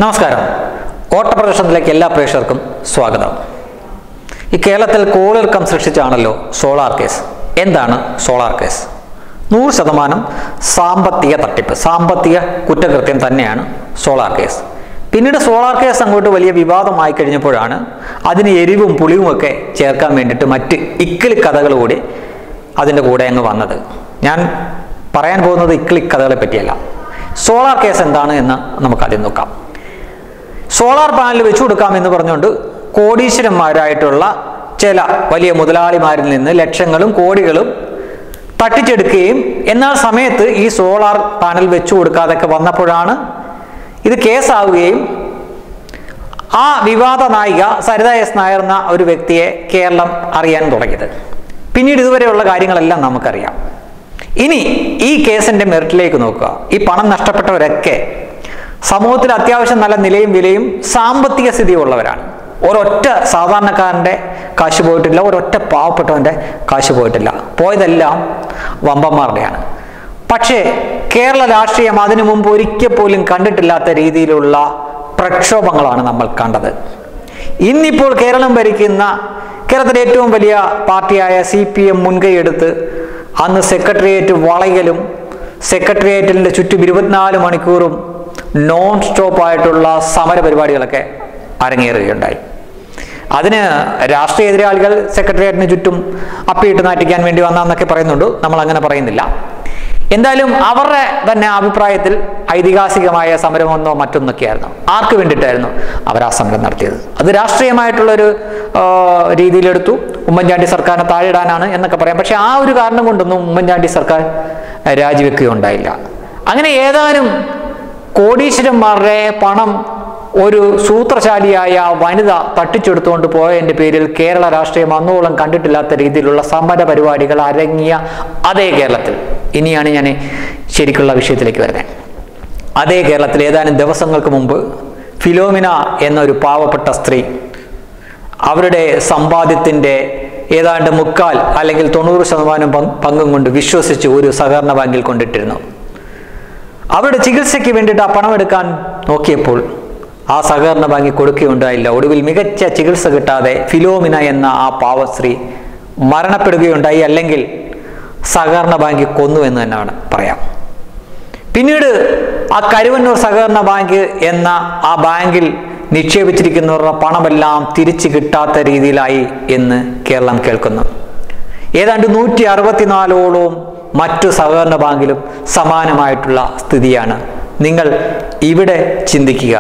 നമസ്കാരം ഓട്ടപ്രദർശനത്തിലേക്ക് എല്ലാ പ്രേക്ഷകർക്കും സ്വാഗതം ഈ കേരളത്തിൽ കോളിളക്കം സൃഷ്ടിച്ചാണല്ലോ സോളാർ കേസ് എന്താണ് സോളാർ കേസ് നൂറ് ശതമാനം സാമ്പത്തിക തട്ടിപ്പ് സാമ്പത്തിക കുറ്റകൃത്യം തന്നെയാണ് സോളാർ കേസ് പിന്നീട് സോളാർ കേസ് അങ്ങോട്ട് വലിയ വിവാദമായി കഴിഞ്ഞപ്പോഴാണ് അതിന് എരിവും പുളിയുമൊക്കെ ചേർക്കാൻ വേണ്ടിയിട്ട് മറ്റ് ഇക്കിളി കഥകൾ കൂടി അതിൻ്റെ കൂടെ അങ്ങ് വന്നത് ഞാൻ പറയാൻ പോകുന്നത് ഇക്കിളി കഥകളെ പറ്റിയല്ല സോളാർ കേസ് എന്താണ് എന്ന് നമുക്കാദ്യം നോക്കാം സോളാർ പാനൽ വെച്ചു കൊടുക്കാം എന്ന് പറഞ്ഞുകൊണ്ട് കോടീശ്വരന്മാരായിട്ടുള്ള ചില വലിയ മുതലാളിമാരിൽ നിന്ന് ലക്ഷങ്ങളും കോടികളും തട്ടിച്ചെടുക്കുകയും എന്നാൽ സമയത്ത് ഈ സോളാർ പാനൽ വെച്ചു കൊടുക്കാതൊക്കെ വന്നപ്പോഴാണ് ഇത് കേസാവുകയും ആ വിവാദ നായിക സരിത എസ് നായർ എന്ന ഒരു വ്യക്തിയെ കേരളം അറിയാൻ തുടങ്ങിയത് പിന്നീട് ഇതുവരെയുള്ള കാര്യങ്ങളെല്ലാം നമുക്കറിയാം ഇനി ഈ കേസിന്റെ മെറിറ്റിലേക്ക് നോക്കുക ഈ പണം നഷ്ടപ്പെട്ടവരൊക്കെ സമൂഹത്തിൽ അത്യാവശ്യം നല്ല നിലയും വിലയും സാമ്പത്തിക സ്ഥിതിയുള്ളവരാണ് ഒരൊറ്റ സാധാരണക്കാരൻ്റെ കാശ് പോയിട്ടില്ല ഒരൊറ്റ പാവപ്പെട്ടവൻ്റെ കാശ് പോയിട്ടില്ല പോയതെല്ലാം വമ്പന്മാരുടെയാണ് പക്ഷേ കേരള രാഷ്ട്രീയം അതിനു മുമ്പ് ഒരിക്കൽ പോലും കണ്ടിട്ടില്ലാത്ത രീതിയിലുള്ള പ്രക്ഷോഭങ്ങളാണ് നമ്മൾ കണ്ടത് ഇന്നിപ്പോൾ കേരളം ഭരിക്കുന്ന കേരളത്തിലെ ഏറ്റവും വലിയ പാർട്ടിയായ സി പി എം മുൻകൈയെടുത്ത് അന്ന് സെക്രട്ടേറിയറ്റ് വളയലും സെക്രട്ടേറിയറ്റിൻ്റെ ചുറ്റും ഇരുപത്തിനാല് മണിക്കൂറും നോൺ സ്റ്റോപ്പ് ആയിട്ടുള്ള സമര പരിപാടികളൊക്കെ അരങ്ങേറുകയുണ്ടായി അതിന് രാഷ്ട്രീയ എതിരാളികൾ സെക്രട്ടേറിയറ്റിന് ചുറ്റും അപ്പിയിട്ട് നാട്ടിക്കാൻ വേണ്ടി വന്നതെന്നൊക്കെ പറയുന്നുണ്ട് നമ്മൾ അങ്ങനെ പറയുന്നില്ല എന്തായാലും അവരുടെ തന്നെ അഭിപ്രായത്തിൽ ഐതിഹാസികമായ സമരമൊന്നോ മറ്റൊന്നൊക്കെയായിരുന്നു ആർക്ക് വേണ്ടിയിട്ടായിരുന്നു അവർ ആ സമരം നടത്തിയത് അത് രാഷ്ട്രീയമായിട്ടുള്ളൊരു ആ, രീതിയിലെടുത്തു ഉമ്മൻചാണ്ടി സർക്കാരിനെ താഴെയിടാനാണ് എന്നൊക്കെ പറയാം പക്ഷെ ആ ഒരു കാരണം കൊണ്ടൊന്നും ഉമ്മൻചാണ്ടി സർക്കാർ രാജിവെക്കുകയുണ്ടായില്ല അങ്ങനെ ഏതാനും കോടീശ്വരന്മാരുടെ പണം ഒരു സൂത്രശാലിയായ വനിത തട്ടിച്ചെടുത്തുകൊണ്ട് പോയതിൻ്റെ പേരിൽ കേരള രാഷ്ട്രീയം അന്നോളം കണ്ടിട്ടില്ലാത്ത രീതിയിലുള്ള സമര പരിപാടികൾ അരങ്ങിയ അതേ കേരളത്തിൽ ഇനിയാണ് ഞാൻ ശരിക്കുള്ള വിഷയത്തിലേക്ക് വരുന്നത് അതേ കേരളത്തിൽ ഏതാനും ദിവസങ്ങൾക്ക് മുമ്പ് ഫിലോമിന എന്നൊരു പാവപ്പെട്ട സ്ത്രീ അവരുടെ സമ്പാദ്യത്തിൻ്റെ ഏതാണ്ട് മുക്കാൽ അല്ലെങ്കിൽ തൊണ്ണൂറ് ശതമാനം പങ്ക് പങ്കും കൊണ്ട് വിശ്വസിച്ച് ഒരു സഹകരണ ബാങ്കിൽ കൊണ്ടിട്ടിരുന്നു അവരുടെ ചികിത്സയ്ക്ക് വേണ്ടിയിട്ട് ആ പണം എടുക്കാൻ നോക്കിയപ്പോൾ ആ സഹകരണ ബാങ്കിൽ കൊടുക്കുകയുണ്ടായില്ല ഒടുവിൽ മികച്ച ചികിത്സ കിട്ടാതെ ഫിലോമിന എന്ന ആ പാവസ്ത്രീ മരണപ്പെടുകയുണ്ടായി അല്ലെങ്കിൽ സഹകരണ ബാങ്കിൽ കൊന്നു എന്ന് തന്നെയാണ് പറയാം പിന്നീട് ആ കരുവന്നൂർ സഹകരണ ബാങ്ക് എന്ന ആ ബാങ്കിൽ നിക്ഷേപിച്ചിരിക്കുന്നവരുടെ പണമെല്ലാം തിരിച്ചു കിട്ടാത്ത രീതിയിലായി എന്ന് കേരളം കേൾക്കുന്നു ഏതാണ്ട് നൂറ്റി അറുപത്തിനാലോളവും മറ്റു സഹകരണ ബാങ്കിലും സമാനമായിട്ടുള്ള സ്ഥിതിയാണ് നിങ്ങൾ ഇവിടെ ചിന്തിക്കുക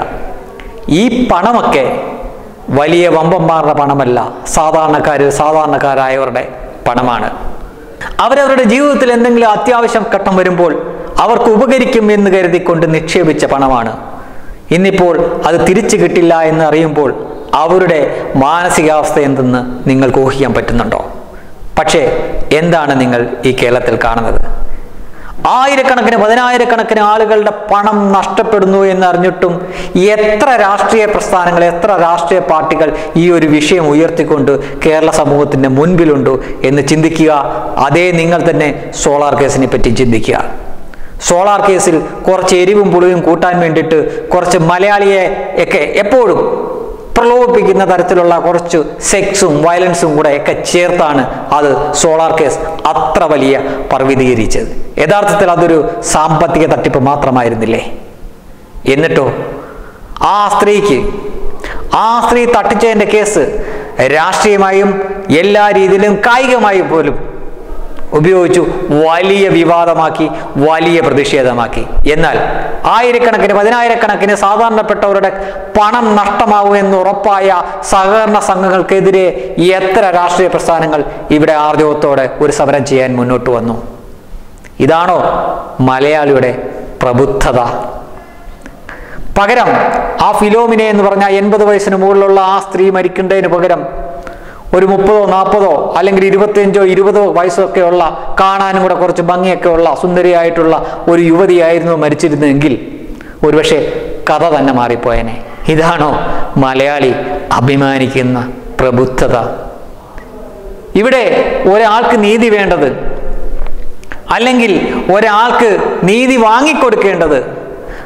ഈ പണമൊക്കെ വലിയ വമ്പന്മാരുടെ പണമല്ല സാധാരണക്കാർ സാധാരണക്കാരായവരുടെ പണമാണ് അവരവരുടെ ജീവിതത്തിൽ എന്തെങ്കിലും അത്യാവശ്യം ഘട്ടം വരുമ്പോൾ അവർക്ക് ഉപകരിക്കും എന്ന് കരുതിക്കൊണ്ട് നിക്ഷേപിച്ച പണമാണ് ഇന്നിപ്പോൾ അത് തിരിച്ചു കിട്ടില്ല എന്ന് അറിയുമ്പോൾ അവരുടെ മാനസികാവസ്ഥ എന്തെന്ന് നിങ്ങൾക്ക് ഊഹിക്കാൻ പറ്റുന്നുണ്ടോ പക്ഷേ എന്താണ് നിങ്ങൾ ഈ കേരളത്തിൽ കാണുന്നത് ആയിരക്കണക്കിന് പതിനായിരക്കണക്കിന് ആളുകളുടെ പണം നഷ്ടപ്പെടുന്നു എന്നറിഞ്ഞിട്ടും എത്ര രാഷ്ട്രീയ പ്രസ്ഥാനങ്ങൾ എത്ര രാഷ്ട്രീയ പാർട്ടികൾ ഈ ഒരു വിഷയം ഉയർത്തിക്കൊണ്ട് കേരള സമൂഹത്തിന്റെ മുൻപിലുണ്ട് എന്ന് ചിന്തിക്കുക അതേ നിങ്ങൾ തന്നെ സോളാർ കേസിനെ പറ്റി ചിന്തിക്കുക സോളാർ കേസിൽ കുറച്ച് എരിവും പുളിയും കൂട്ടാൻ വേണ്ടിയിട്ട് കുറച്ച് മലയാളിയെ ഒക്കെ എപ്പോഴും പ്രലോഭിപ്പിക്കുന്ന തരത്തിലുള്ള കുറച്ച് സെക്സും വയലൻസും കൂടെ ഒക്കെ ചേർത്താണ് അത് സോളാർ കേസ് അത്ര വലിയ പർവ്വതീകരിച്ചത് യഥാർത്ഥത്തിൽ അതൊരു സാമ്പത്തിക തട്ടിപ്പ് മാത്രമായിരുന്നില്ലേ എന്നിട്ടോ ആ സ്ത്രീക്ക് ആ സ്ത്രീ തട്ടിച്ചതിൻ്റെ കേസ് രാഷ്ട്രീയമായും എല്ലാ രീതിയിലും കായികമായും പോലും ഉപയോഗിച്ചു വലിയ വിവാദമാക്കി വലിയ പ്രതിഷേധമാക്കി എന്നാൽ ആയിരക്കണക്കിന് പതിനായിരക്കണക്കിന് സാധാരണപ്പെട്ടവരുടെ പണം നഷ്ടമാവുമെന്ന് ഉറപ്പായ സഹകരണ സംഘങ്ങൾക്കെതിരെ എത്ര രാഷ്ട്രീയ പ്രസ്ഥാനങ്ങൾ ഇവിടെ ആർജവത്തോടെ ഒരു സമരം ചെയ്യാൻ മുന്നോട്ട് വന്നു ഇതാണോ മലയാളിയുടെ പ്രബുദ്ധത പകരം ആ ഫിലോമിനെ എന്ന് പറഞ്ഞ എൺപത് വയസ്സിന് മുകളിലുള്ള ആ സ്ത്രീ മരിക്കേണ്ടതിന് പകരം ഒരു മുപ്പതോ നാൽപ്പതോ അല്ലെങ്കിൽ ഇരുപത്തിയഞ്ചോ ഇരുപതോ വയസ്സൊക്കെ ഉള്ള കാണാനും കൂടെ കുറച്ച് ഭംഗിയൊക്കെ ഉള്ള സുന്ദരിയായിട്ടുള്ള ഒരു യുവതിയായിരുന്നു മരിച്ചിരുന്നെങ്കിൽ ഒരുപക്ഷെ കഥ തന്നെ മാറിപ്പോയനെ ഇതാണോ മലയാളി അഭിമാനിക്കുന്ന പ്രബുദ്ധത ഇവിടെ ഒരാൾക്ക് നീതി വേണ്ടത് അല്ലെങ്കിൽ ഒരാൾക്ക് നീതി വാങ്ങിക്കൊടുക്കേണ്ടത്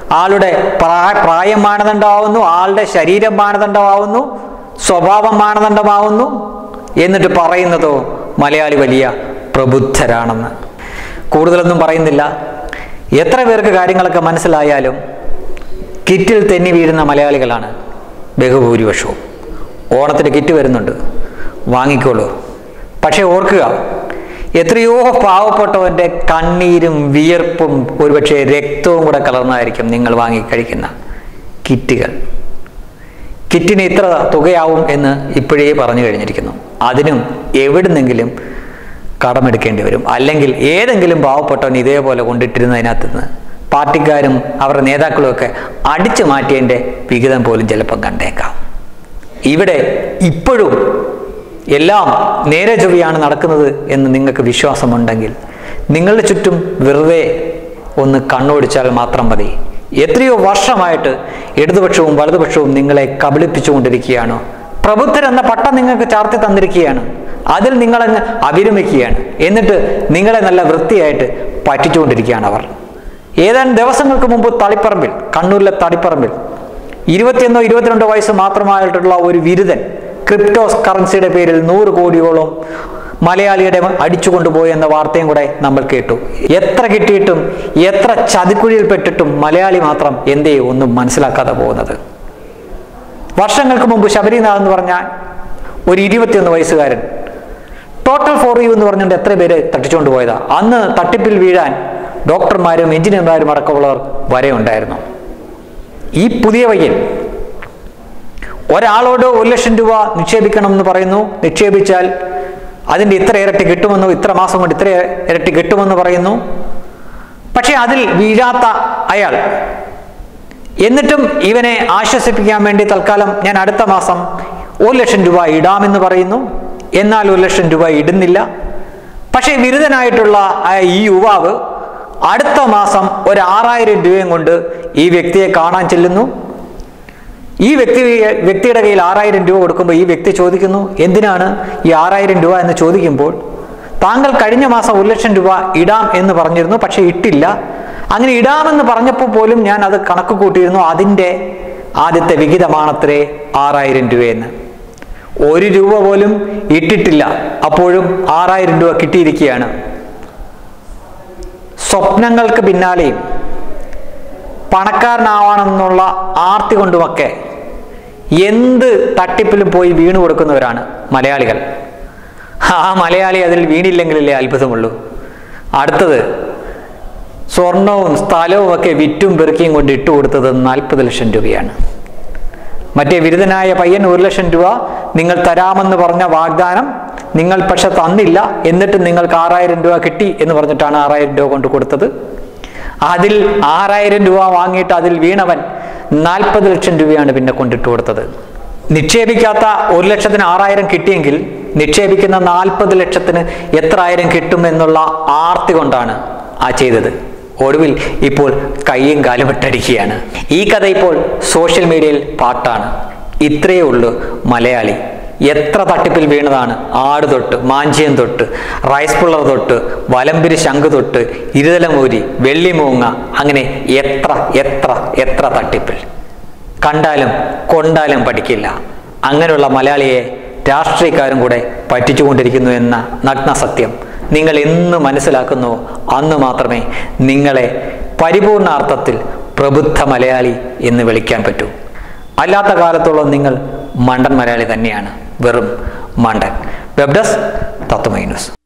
ആളുടെ പ്രായ പ്രായം മാനദണ്ഡമാവുന്നു ആളുടെ ശരീരം മാനദണ്ഡമാവുന്നു സ്വഭാവം മാനദണ്ഡമാവുന്നു എന്നിട്ട് പറയുന്നതോ മലയാളി വലിയ പ്രബുദ്ധരാണെന്ന് കൂടുതലൊന്നും പറയുന്നില്ല എത്ര പേർക്ക് കാര്യങ്ങളൊക്കെ മനസ്സിലായാലും കിറ്റിൽ തെന്നി വീഴുന്ന മലയാളികളാണ് ബഹുഭൂരിപക്ഷവും ഓണത്തിന് കിറ്റ് വരുന്നുണ്ട് വാങ്ങിക്കോളൂ പക്ഷേ ഓർക്കുക എത്രയോ പാവപ്പെട്ടവൻ്റെ കണ്ണീരും വിയർപ്പും ഒരുപക്ഷെ രക്തവും കൂടെ കലർന്നായിരിക്കും നിങ്ങൾ വാങ്ങി കഴിക്കുന്ന കിറ്റുകൾ കിറ്റിന് ഇത്ര തുകയാവും എന്ന് ഇപ്പോഴേ പറഞ്ഞു കഴിഞ്ഞിരിക്കുന്നു അതിനും എവിടുന്നെങ്കിലും കടമെടുക്കേണ്ടി വരും അല്ലെങ്കിൽ ഏതെങ്കിലും പാവപ്പെട്ടവൻ ഇതേപോലെ കൊണ്ടിട്ടിരുന്നതിനകത്ത് നിന്ന് പാർട്ടിക്കാരും അവരുടെ നേതാക്കളും ഒക്കെ അടിച്ചു മാറ്റിയതിൻ്റെ വിഹിതം പോലും ചിലപ്പം കണ്ടേക്കാം ഇവിടെ ഇപ്പോഴും എല്ലാം നേരെ ചൊവ്വയാണ് നടക്കുന്നത് എന്ന് നിങ്ങൾക്ക് വിശ്വാസമുണ്ടെങ്കിൽ നിങ്ങളുടെ ചുറ്റും വെറുതെ ഒന്ന് കണ്ണോടിച്ചാൽ മാത്രം മതി എത്രയോ വർഷമായിട്ട് ഇടതുപക്ഷവും വലതുപക്ഷവും നിങ്ങളെ കബളിപ്പിച്ചുകൊണ്ടിരിക്കുകയാണോ പ്രബുദ്ധരെന്ന പട്ടം നിങ്ങൾക്ക് ചാർത്തി തന്നിരിക്കുകയാണ് അതിൽ നിങ്ങളങ്ങ് അവിരമിക്കുകയാണ് എന്നിട്ട് നിങ്ങളെ നല്ല വൃത്തിയായിട്ട് പറ്റിച്ചുകൊണ്ടിരിക്കുകയാണ് അവർ ഏതാനും ദിവസങ്ങൾക്ക് മുമ്പ് തളിപ്പറമ്പിൽ കണ്ണൂരിലെ തളിപ്പറമ്പിൽ ഇരുപത്തിയൊന്നോ ഇരുപത്തിരണ്ടോ വയസ്സ് മാത്രമായിട്ടുള്ള ഒരു ബിരുദൻ ക്രിപ്റ്റോ കറൻസിയുടെ പേരിൽ നൂറ് കോടിയോളം മലയാളിയുടെ അടിച്ചു കൊണ്ടുപോയി എന്ന വാർത്തയും കൂടെ നമ്മൾ കേട്ടു എത്ര കിട്ടിയിട്ടും എത്ര ചതിക്കുഴിയിൽപ്പെട്ടിട്ടും മലയാളി മാത്രം എന്തേ ഒന്നും മനസ്സിലാക്കാതെ പോകുന്നത് വർഷങ്ങൾക്ക് മുമ്പ് ശബരിനാഥ് എന്ന് പറഞ്ഞ ഒരു ഇരുപത്തിയൊന്ന് വയസ്സുകാരൻ ടോട്ടൽ ഫോർ യു എന്ന് പറഞ്ഞുകൊണ്ട് എത്ര പേര് തട്ടിച്ചുകൊണ്ട് പോയതാ അന്ന് തട്ടിപ്പിൽ വീഴാൻ ഡോക്ടർമാരും എഞ്ചിനീയർമാരും അടക്കമുള്ളവർ വരെ ഉണ്ടായിരുന്നു ഈ പുതിയ പയ്യൻ ഒരാളോട് ഒരു ലക്ഷം രൂപ നിക്ഷേപിക്കണം എന്ന് പറയുന്നു നിക്ഷേപിച്ചാൽ അതിൻ്റെ ഇത്ര ഇരട്ടി കിട്ടുമെന്നോ ഇത്ര മാസം കൊണ്ട് ഇത്ര ഇരട്ടി കിട്ടുമെന്ന് പറയുന്നു പക്ഷേ അതിൽ വീഴാത്ത അയാൾ എന്നിട്ടും ഇവനെ ആശ്വസിപ്പിക്കാൻ വേണ്ടി തൽക്കാലം ഞാൻ അടുത്ത മാസം ഒരു ലക്ഷം രൂപ ഇടാമെന്ന് പറയുന്നു എന്നാൽ ഒരു ലക്ഷം രൂപ ഇടുന്നില്ല പക്ഷേ ബിരുദനായിട്ടുള്ള ആ ഈ യുവാവ് അടുത്ത മാസം ഒരു ആറായിരം രൂപയും കൊണ്ട് ഈ വ്യക്തിയെ കാണാൻ ചെല്ലുന്നു ഈ വ്യക്തി വ്യക്തിയുടെ കയ്യിൽ ആറായിരം രൂപ കൊടുക്കുമ്പോൾ ഈ വ്യക്തി ചോദിക്കുന്നു എന്തിനാണ് ഈ ആറായിരം രൂപ എന്ന് ചോദിക്കുമ്പോൾ താങ്കൾ കഴിഞ്ഞ മാസം ഒരു ലക്ഷം രൂപ ഇടാം എന്ന് പറഞ്ഞിരുന്നു പക്ഷെ ഇട്ടില്ല അങ്ങനെ ഇടാമെന്ന് പറഞ്ഞപ്പോൾ പോലും ഞാൻ അത് കണക്ക് കൂട്ടിയിരുന്നു അതിൻ്റെ ആദ്യത്തെ വിഹിതമാണത്രേ ആറായിരം രൂപയെന്ന് ഒരു രൂപ പോലും ഇട്ടിട്ടില്ല അപ്പോഴും ആറായിരം രൂപ കിട്ടിയിരിക്കുകയാണ് സ്വപ്നങ്ങൾക്ക് പിന്നാലെയും പണക്കാരനാവണമെന്നുള്ള ആർത്തി കൊണ്ടുമൊക്കെ എന്ത് തട്ടിപ്പിലും പോയി വീണു കൊടുക്കുന്നവരാണ് മലയാളികൾ ആ മലയാളി അതിൽ വീണില്ലെങ്കിലല്ലേ അത്ഭുതമുള്ളൂ അടുത്തത് സ്വർണവും സ്ഥലവും ഒക്കെ വിറ്റും പെറുക്കിയും കൊണ്ട് ഇട്ടു കൊടുത്തത് നാൽപ്പത് ലക്ഷം രൂപയാണ് മറ്റേ ബിരുദനായ പയ്യൻ ഒരു ലക്ഷം രൂപ നിങ്ങൾ തരാമെന്ന് പറഞ്ഞ വാഗ്ദാനം നിങ്ങൾ പക്ഷെ തന്നില്ല എന്നിട്ട് നിങ്ങൾക്ക് ആറായിരം രൂപ കിട്ടി എന്ന് പറഞ്ഞിട്ടാണ് ആറായിരം രൂപ കൊണ്ട് കൊടുത്തത് അതിൽ ആറായിരം രൂപ വാങ്ങിയിട്ട് അതിൽ വീണവൻ നാൽപ്പത് ലക്ഷം രൂപയാണ് പിന്നെ കൊണ്ടിട്ട് കൊടുത്തത് നിക്ഷേപിക്കാത്ത ഒരു ലക്ഷത്തിന് ആറായിരം കിട്ടിയെങ്കിൽ നിക്ഷേപിക്കുന്ന നാൽപ്പത് ലക്ഷത്തിന് എത്ര ആയിരം കിട്ടും എന്നുള്ള ആർത്തി കൊണ്ടാണ് ആ ചെയ്തത് ഒടുവിൽ ഇപ്പോൾ കൈയും കാലും ഇട്ടടിക്കുകയാണ് ഈ കഥ ഇപ്പോൾ സോഷ്യൽ മീഡിയയിൽ പാട്ടാണ് ഇത്രയേ ഉള്ളൂ മലയാളി എത്ര തട്ടിപ്പിൽ വീണതാണ് ആട് തൊട്ട് മാഞ്ചിയം തൊട്ട് റൈസ് പുള്ളർ തൊട്ട് വലമ്പിരി ശംഖ് തൊട്ട് ഇരുതലമൂരി വെള്ളിമൂങ്ങ അങ്ങനെ എത്ര എത്ര എത്ര തട്ടിപ്പിൽ കണ്ടാലും കൊണ്ടാലും പഠിക്കില്ല അങ്ങനെയുള്ള മലയാളിയെ രാഷ്ട്രീയക്കാരും കൂടെ പറ്റിച്ചുകൊണ്ടിരിക്കുന്നു എന്ന നഗ്ന സത്യം നിങ്ങൾ എന്ന് മനസ്സിലാക്കുന്നുവോ അന്ന് മാത്രമേ നിങ്ങളെ പരിപൂർണാർത്ഥത്തിൽ പ്രബുദ്ധ മലയാളി എന്ന് വിളിക്കാൻ പറ്റൂ അല്ലാത്ത കാലത്തോളം നിങ്ങൾ മണ്ടൻ മലയാളി തന്നെയാണ് വെറും മണ്ടൻ വെബ് ഡെസ്ക് തത്വമൈ ന്യൂസ്